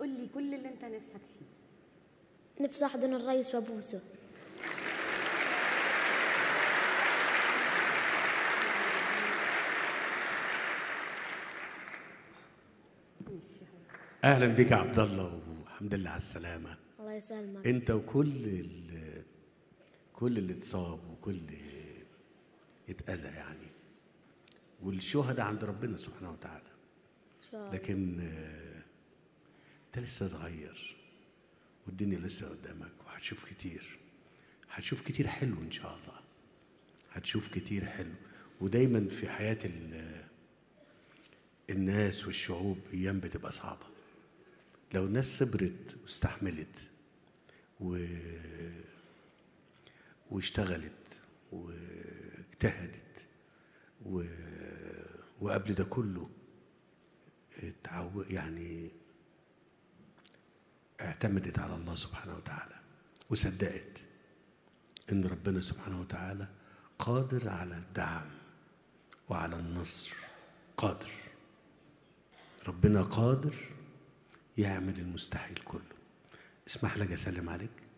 قول لي كل اللي انت نفسك فيه نفسي احضن الرئيس وابوسه ماشي اهلا بك يا عبد الله والحمد لله على السلامه الله يسلمك انت وكل ال- كل اللي اتصاب وكل اللي اتاذى يعني والشهداء عند ربنا سبحانه وتعالى ان شاء الله لكن آه، انت لسه صغير والدنيا لسه قدامك وهتشوف كتير هتشوف كتير حلو ان شاء الله هتشوف كتير حلو ودايما في حياة ال- الناس والشعوب ايام بتبقى صعبة لو الناس صبرت واستحملت و واشتغلت واجتهدت و... وقبل ده كله تعو... يعني اعتمدت على الله سبحانه وتعالى وصدقت ان ربنا سبحانه وتعالى قادر على الدعم وعلى النصر قادر ربنا قادر يعمل المستحيل كله اسمح لك اسلم عليك